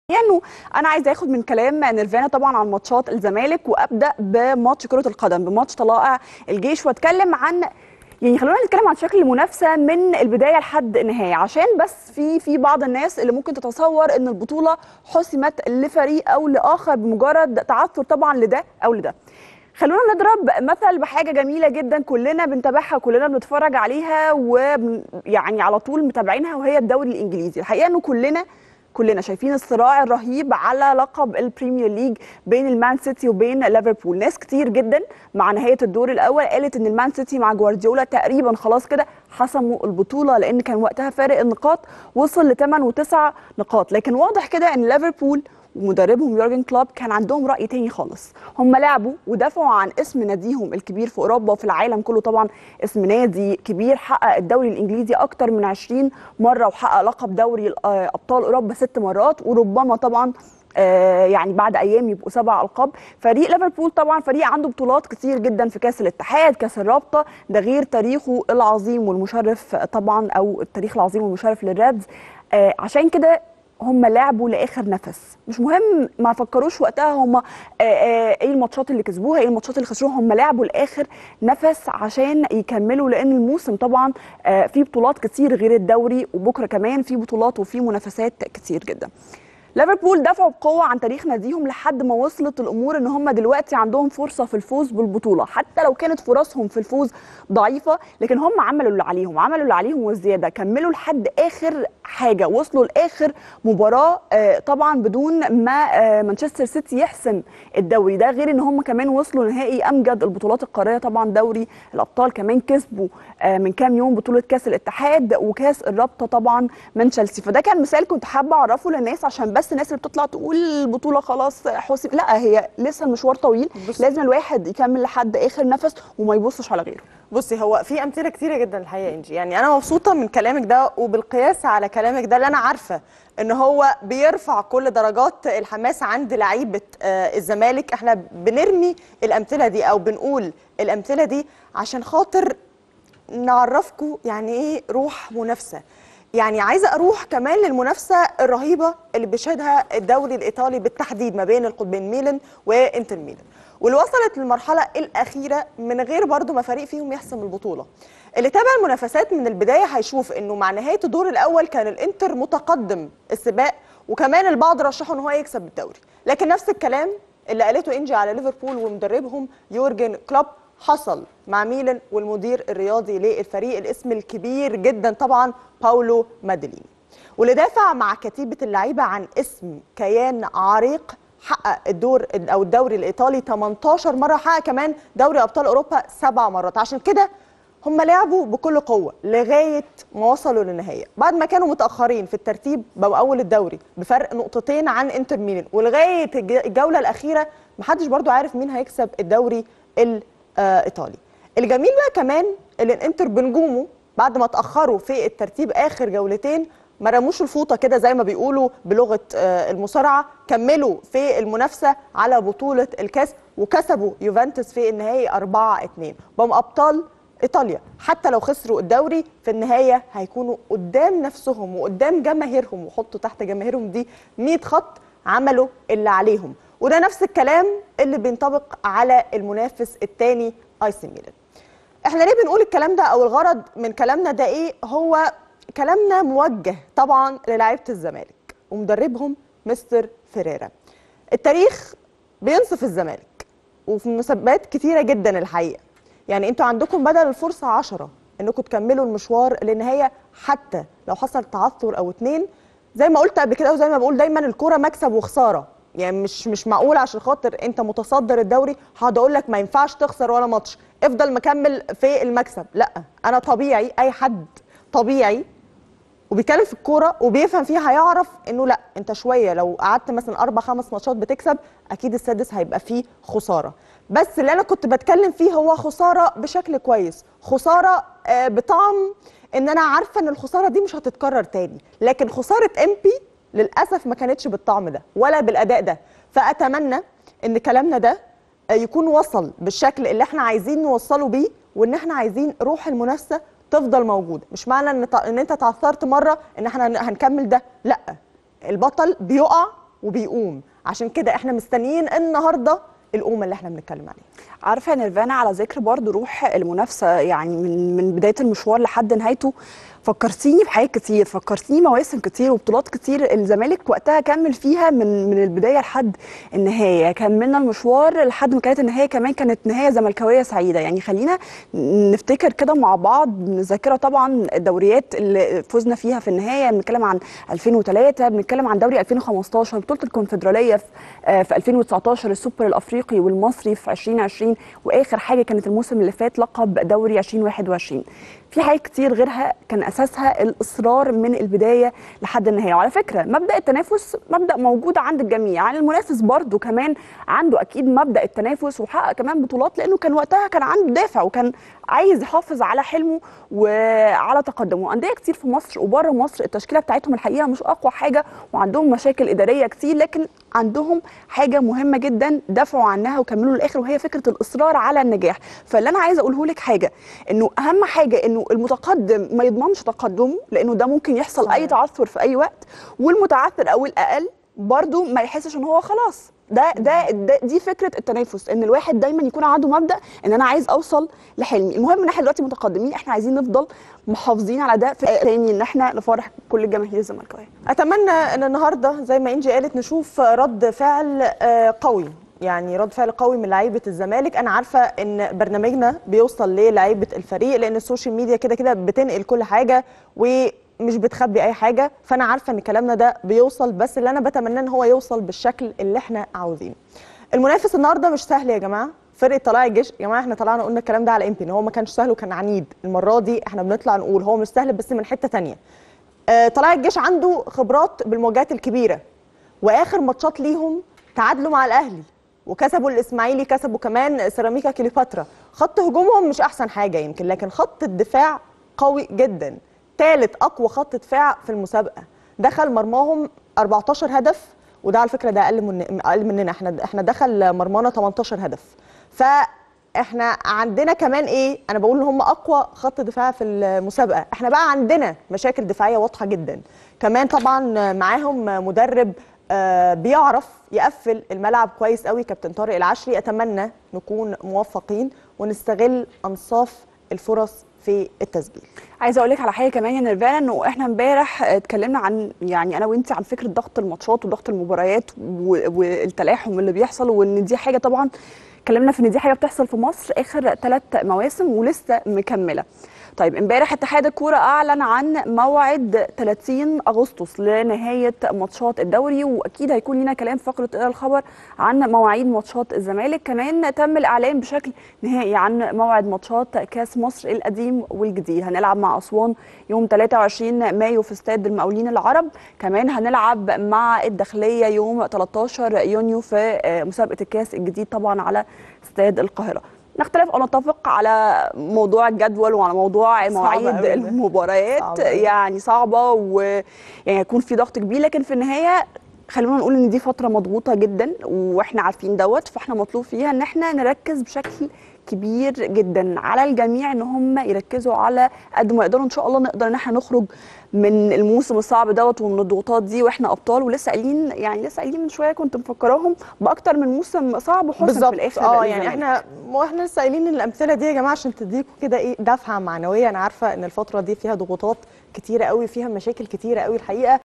يعني انا عايزه اخد من كلام نيرفانا طبعا عن ماتشات الزمالك وابدا بماتش كره القدم بماتش طلائع الجيش واتكلم عن يعني خلونا نتكلم عن شكل المنافسه من البدايه لحد النهايه عشان بس في في بعض الناس اللي ممكن تتصور ان البطوله حسمت لفريق او لاخر بمجرد تعثر طبعا لده او لده خلونا نضرب مثل بحاجه جميله جدا كلنا بنتابعها كلنا بنتفرج عليها ويعني على طول متابعينها وهي الدوري الانجليزي الحقيقه انه كلنا كلنا شايفين الصراع الرهيب على لقب البريمير ليج بين المان سيتي وبين ليفربول ناس كتير جدا مع نهايه الدور الاول قالت ان المان سيتي مع جوارديولا تقريبا خلاص كده حسموا البطوله لان كان وقتها فارق النقاط وصل ل 8 و9 نقاط لكن واضح كده ان ليفربول ومدربهم يورجن كلوب كان عندهم راي تاني خالص هم لعبوا ودافعوا عن اسم ناديهم الكبير في اوروبا وفي العالم كله طبعا اسم نادي كبير حقق الدوري الانجليزي اكتر من 20 مره وحقق لقب دوري ابطال اوروبا ست مرات وربما طبعا آه يعني بعد ايام يبقوا سبع القاب فريق ليفربول طبعا فريق عنده بطولات كتير جدا في كاس الاتحاد كاس الرابطه ده غير تاريخه العظيم والمشرف طبعا او التاريخ العظيم والمشرف للريدز آه عشان كده هم لعبوا لاخر نفس مش مهم ما فكروش وقتها هم ايه الماتشات اللي كسبوها ايه الماتشات اللي خسروها هم لعبوا لاخر نفس عشان يكملوا لان الموسم طبعا فيه بطولات كتير غير الدوري وبكره كمان في بطولات وفي منافسات كتير جدا ليفربول دفعوا بقوه عن تاريخ ناديهم لحد ما وصلت الامور ان هم دلوقتي عندهم فرصه في الفوز بالبطوله حتى لو كانت فرصهم في الفوز ضعيفه لكن هم عملوا اللي عليهم عملوا اللي عليهم والزياده كملوا لحد اخر حاجه وصلوا لاخر مباراه طبعا بدون ما مانشستر سيتي يحسم الدوري ده غير ان هم كمان وصلوا نهائي امجد البطولات القاريه طبعا دوري الابطال كمان كسبوا من كام يوم بطوله كاس الاتحاد وكاس الرابطه طبعا من تشيلسي فده كان مثال كنت حابه اعرفه للناس عشان بس الناس اللي بتطلع تقول البطوله خلاص حسم لا هي لسه المشوار طويل بص. لازم الواحد يكمل لحد اخر نفس وما يبصش على غيره بصي هو في امثله كتيره جدا الحقيقه انجي يعني انا مبسوطه من كلامك ده وبالقياس على كلامك ده اللي انا عارفه ان هو بيرفع كل درجات الحماس عند لعيبه آه الزمالك احنا بنرمي الامثله دي او بنقول الامثله دي عشان خاطر نعرفكم يعني ايه روح منافسه يعني عايزه اروح كمان للمنافسه الرهيبه اللي بيشهدها الدوري الايطالي بالتحديد ما بين القطبين ميلان وانتر ميلان واللي وصلت للمرحله الاخيره من غير برضو ما فريق فيهم يحسم البطوله اللي تابع المنافسات من البدايه هيشوف انه مع نهايه الدور الاول كان الانتر متقدم السباق وكمان البعض رشحوا ان هو يكسب الدوري لكن نفس الكلام اللي قالته انجي على ليفربول ومدربهم يورجن كلوب حصل مع ميلان والمدير الرياضي للفريق الاسم الكبير جدا طبعا باولو مادليني واللي دافع مع كتيبه اللعيبه عن اسم كيان عريق حقق الدور او الدوري الايطالي 18 مره حقق كمان دوري ابطال اوروبا سبع مرات عشان كده هم لعبوا بكل قوه لغايه ما وصلوا للنهايه بعد ما كانوا متاخرين في الترتيب بقوا اول الدوري بفرق نقطتين عن انتر ميلان ولغايه الجوله الاخيره محدش برضو عارف مين هيكسب الدوري الايطالي الجميل بقى كمان ان الانتر بنجومه بعد ما اتاخروا في الترتيب اخر جولتين ما رموش الفوطه كده زي ما بيقولوا بلغه المصارعه كملوا في المنافسه على بطوله الكاس وكسبوا يوفنتوس في النهائي 4 2 بقوا ابطال ايطاليا حتى لو خسروا الدوري في النهايه هيكونوا قدام نفسهم وقدام جماهيرهم وحطوا تحت جماهيرهم دي 100 خط عملوا اللي عليهم وده نفس الكلام اللي بينطبق على المنافس الثاني اي سي ميلان احنا ليه بنقول الكلام ده او الغرض من كلامنا ده ايه هو كلامنا موجه طبعا للاعيبه الزمالك ومدربهم مستر فيريرا التاريخ بينصف الزمالك وفي مناسبات كتيره جدا الحقيقه يعني انتوا عندكم بدل الفرصه 10 انكم تكملوا المشوار للنهايه حتى لو حصل تعثر او اتنين زي ما قلت قبل كده وزي ما بقول دايما الكوره مكسب وخساره يعني مش مش معقول عشان خاطر انت متصدر الدوري هقعد اقول لك ما ينفعش تخسر ولا ماتش افضل مكمل في المكسب لا انا طبيعي اي حد طبيعي وبيتكلم في الكوره وبيفهم فيها هيعرف انه لا انت شويه لو قعدت مثلا اربع خمس ماتشات بتكسب اكيد السادس هيبقى فيه خساره بس اللي انا كنت بتكلم فيه هو خساره بشكل كويس خساره آه بطعم ان انا عارفه ان الخساره دي مش هتتكرر تاني لكن خساره امبي للاسف ما كانتش بالطعم ده ولا بالاداء ده فاتمنى ان كلامنا ده يكون وصل بالشكل اللي احنا عايزين نوصله بيه وان احنا عايزين روح المنافسه تفضل موجوده مش معنى ان ان انت تعثرت مره ان احنا هنكمل ده لا البطل بيقع وبيقوم عشان كده احنا مستنيين النهارده القومه اللي احنا بنتكلم عليها عارفه يا نيرفانا على ذكر برضو روح المنافسه يعني من من بدايه المشوار لحد نهايته فكرتيني بحاجات كتير فكرتيني مواسم كتير وبطولات كتير الزمالك وقتها كمل فيها من من البدايه لحد النهايه كملنا المشوار لحد ما كانت النهايه كمان كانت نهايه زملكاويه سعيده يعني خلينا نفتكر كده مع بعض بنذاكرها طبعا الدوريات اللي فزنا فيها في النهايه بنتكلم عن 2003 بنتكلم عن دوري 2015 بطوله الكونفدراليه في آه، في 2019 السوبر الافريقي والمصري في 2020 واخر حاجه كانت الموسم اللي فات لقب دوري 2021 في حاجات كتير غيرها كان اساسها الاصرار من البدايه لحد النهايه وعلى فكره مبدا التنافس مبدا موجود عند الجميع يعني المنافس برضو كمان عنده اكيد مبدا التنافس وحقق كمان بطولات لانه كان وقتها كان عنده دافع وكان عايز يحافظ على حلمه وعلى تقدمه انديه كتير في مصر وبره مصر التشكيله بتاعتهم الحقيقه مش اقوى حاجه وعندهم مشاكل اداريه كتير لكن عندهم حاجه مهمه جدا دافعوا عنها وكملوا للاخر وهي فكره الاصرار على النجاح فاللي انا عايزه اقوله لك حاجه انه اهم حاجه انه المتقدم ما يضمنش تقدمه لانه ده ممكن يحصل صحيح. اي تعثر في اي وقت والمتعثر او الاقل برضو ما يحسش ان هو خلاص ده ده ده- دي فكره التنافس ان الواحد دايما يكون عنده مبدا ان انا عايز اوصل لحلمي المهم ان احنا دلوقتي متقدمين احنا عايزين نفضل محافظين على ده في تاني ان احنا نفرح كل الجماهير الزملكاويه اتمنى ان النهارده زي ما انجي قالت نشوف رد فعل آه، قوي يعني رد فعل قوي من لعيبه الزمالك انا عارفه ان برنامجنا بيوصل للعيبه الفريق لان السوشيال ميديا كده كده بتنقل كل حاجه ومش بتخبي اي حاجه فانا عارفه ان كلامنا ده بيوصل بس اللي انا بتمناه ان هو يوصل بالشكل اللي احنا عاوزينه المنافس النهارده مش سهل يا جماعه فرقه طلائع الجيش يا جماعه احنا طلعنا قلنا الكلام ده على امتى ان هو ما كانش سهل وكان عنيد المره دي احنا بنطلع نقول هو مش سهل بس من حته تانية آه، طلائع الجيش عنده خبرات بالمواجهات الكبيره واخر ماتشات ليهم تعادلوا مع الاهلي وكسبوا الاسماعيلي كسبوا كمان سيراميكا كليوباترا خط هجومهم مش احسن حاجه يمكن لكن خط الدفاع قوي جدا ثالث اقوى خط دفاع في المسابقه دخل مرماهم 14 هدف وده على فكره ده اقل من اقل مننا احنا احنا دخل مرمانا 18 هدف فاحنا عندنا كمان ايه انا بقول ان هم اقوى خط دفاع في المسابقه احنا بقى عندنا مشاكل دفاعيه واضحه جدا كمان طبعا معاهم مدرب آه، بيعرف يقفل الملعب كويس قوي كابتن طارق العشري اتمنى نكون موفقين ونستغل انصاف الفرص في التسجيل عايزه اقول لك على حاجه كمان يا نيرفانا انه احنا امبارح اتكلمنا عن يعني انا وانت عن فكره ضغط الماتشات وضغط المباريات و- والتلاحم اللي بيحصل وان دي حاجه طبعا اتكلمنا في ان دي حاجه بتحصل في مصر اخر ثلاث مواسم ولسه مكمله طيب امبارح اتحاد الكوره اعلن عن موعد 30 اغسطس لنهايه ماتشات الدوري واكيد هيكون لنا كلام في فقره إلى الخبر عن مواعيد ماتشات الزمالك كمان تم الاعلان بشكل نهائي عن موعد ماتشات كاس مصر القديم والجديد هنلعب مع اسوان يوم 23 مايو في استاد المقاولين العرب كمان هنلعب مع الداخليه يوم 13 يونيو في آه، مسابقه الكاس الجديد طبعا على استاد القاهره نختلف او نتفق على موضوع الجدول وعلى موضوع صعب مواعيد أوي ده. المباريات صعب أوي. يعني صعبه ويعني هيكون في ضغط كبير لكن في النهايه خلونا نقول ان دي فتره مضغوطه جدا واحنا عارفين دوت فاحنا مطلوب فيها ان احنا نركز بشكل كبير جدا على الجميع ان هم يركزوا على قد ما يقدروا ان شاء الله نقدر ان احنا نخرج من الموسم الصعب دوت ومن الضغوطات دي واحنا ابطال ولسه قايلين يعني لسه قايلين من شويه كنت مفكراهم باكتر من موسم صعب وحسن في بالظبط الاخر اه يعني للزمالك. احنا ما احنا لسه قايلين الامثله دي يا جماعه عشان تديكوا كده ايه دفعه معنويه انا عارفه ان الفتره دي فيها ضغوطات كتيره قوي فيها مشاكل كتيره قوي الحقيقه